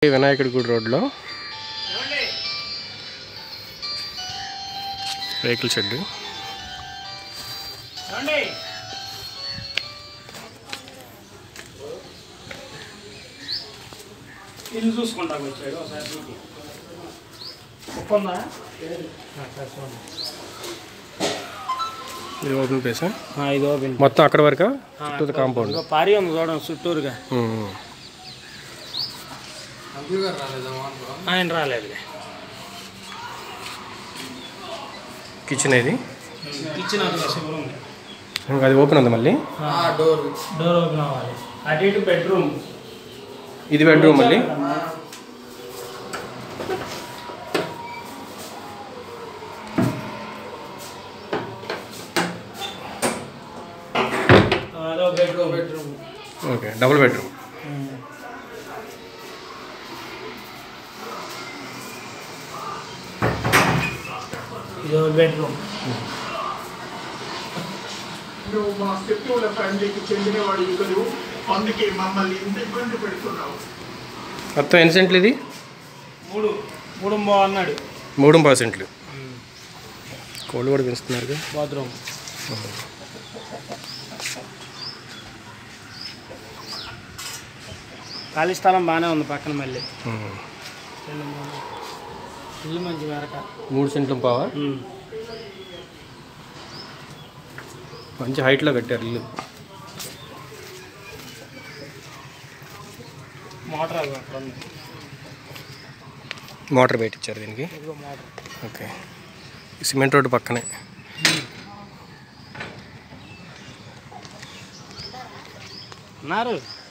ఈ వినాయకుడి గుడి రోడ్లో రేకుల షెడ్ ఇల్లు చూసుకుంటాకు వచ్చాడు ఒకసారి చూపి. ఒక్కుందా ఇది ఓపెన్ ప్లేసా ఇది ఓపెన్ మొత్తం అక్కడ వరకు చుట్టూ కాంపౌండ్ ఇదిగో పారి ఉంది చూడండి చుట్టూరుగా ఆయన రాలేదులే కిచెన్ ఇది కిచెన్ అది శివరం ఉంది ఇంకా అది ఓపెన్ ఉంది మళ్ళీ డోర్ డోర్ ఓపెన్ అవ్వాలి అటు ఇటు బెడ్రూమ్ ఇది బెడ్రూమ్ మళ్ళీ అదో bedroom bedroom okay double bedroom ఇదో బెడ్రూమ్ నువ్వు మా శత్రువుల ఫ్యామిలీకి చెందినవాడు ఇద్దరు అందుకే మమ్మల్ని ఇంత ఇబ్బంది పెడుతున్నావు మొత్తం ఎన్ని సెంట్లు ఇది మూడు మూడు బా అన్నాడు మూడు పావు సెంట్లు కోళ్ళు కూడా పెంచుతున్నారు బాత్రూమ్ ఖాళీ స్థలం బాగానే ఉంది పక్కన మళ్ళీ రెండు మూడు ఇల్లు మంచి మేరక మూడు సెంట్లు పావా మంచి హైట్లో కట్టారు ఇల్లు మోటార్ అది అక్కడ ఉంది మోటార్ పెట్టించారు దీనికి ఇదిగో మోటార్ ఓకే ఈ సిమెంట్ రోడ్డు పక్కనే ఉన్నారు